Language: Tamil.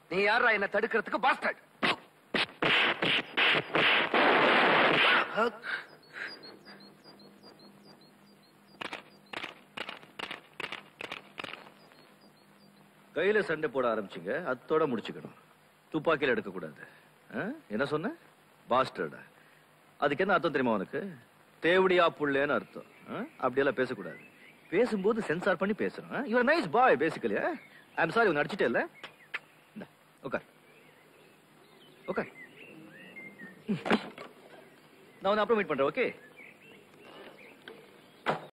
நீ யாரா என்ன தடுக்கிறதுக்கு பாஸ்டர்ட் கையில சண்டை போட ஆரம்பிச்சீங்க அத்தோட முடிச்சுக்கணும் துப்பாக்கியில எடுக்க கூடாது ஆ? என்ன சொன்ன பாஸ்டர்டா அதுக்கு என்ன அர்த்தம் தெரியுமா உனக்கு தேவடியா புள்ளேன்னு அர்த்தம் ஆ? அப்படியெல்லாம் பேசக்கூடாது பேசும்போது சென்சார் பண்ணி பேசணும் your nice boy basically I am sorry உன்னை அடிச்சிட்டே இல்ல இந்தா, உட்கார் உட்கார் நான் உன்னை அப்புறம் மீட் பண்றேன் ஓகே